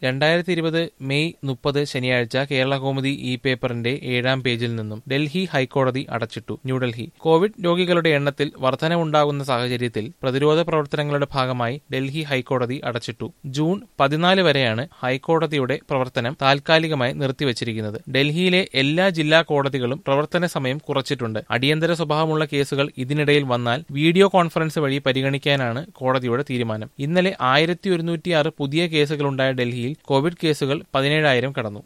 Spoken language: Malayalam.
രണ്ടായിരത്തി ഇരുപത് മെയ് മുപ്പത് ശനിയാഴ്ച കേരള കൗമുദി ഇ പേപ്പറിന്റെ ഏഴാം പേജിൽ നിന്നും ഡൽഹി ഹൈക്കോടതി അടച്ചിട്ടു ന്യൂഡൽഹി കോവിഡ് രോഗികളുടെ എണ്ണത്തിൽ വർധനവുണ്ടാകുന്ന സാഹചര്യത്തിൽ പ്രതിരോധ പ്രവർത്തനങ്ങളുടെ ഭാഗമായി ഡൽഹി ഹൈക്കോടതി അടച്ചിട്ടു ജൂൺ പതിനാല് വരെയാണ് ഹൈക്കോടതിയുടെ പ്രവർത്തനം താൽക്കാലികമായി നിർത്തിവച്ചിരിക്കുന്നത് ഡൽഹിയിലെ എല്ലാ ജില്ലാ കോടതികളും പ്രവർത്തന സമയം കുറച്ചിട്ടുണ്ട് അടിയന്തര സ്വഭാവമുള്ള കേസുകൾ ഇതിനിടയിൽ വന്നാൽ വീഡിയോ കോൺഫറൻസ് വഴി പരിഗണിക്കാനാണ് കോടതിയുടെ തീരുമാനം ഇന്നലെ ആയിരത്തി ഒരുന്നൂറ്റിയാറ് പുതിയ കേസുകളുണ്ടായ ഡൽഹിയിൽ കോവിഡ് കേസുകൾ പതിനേഴായിരം കടന്നു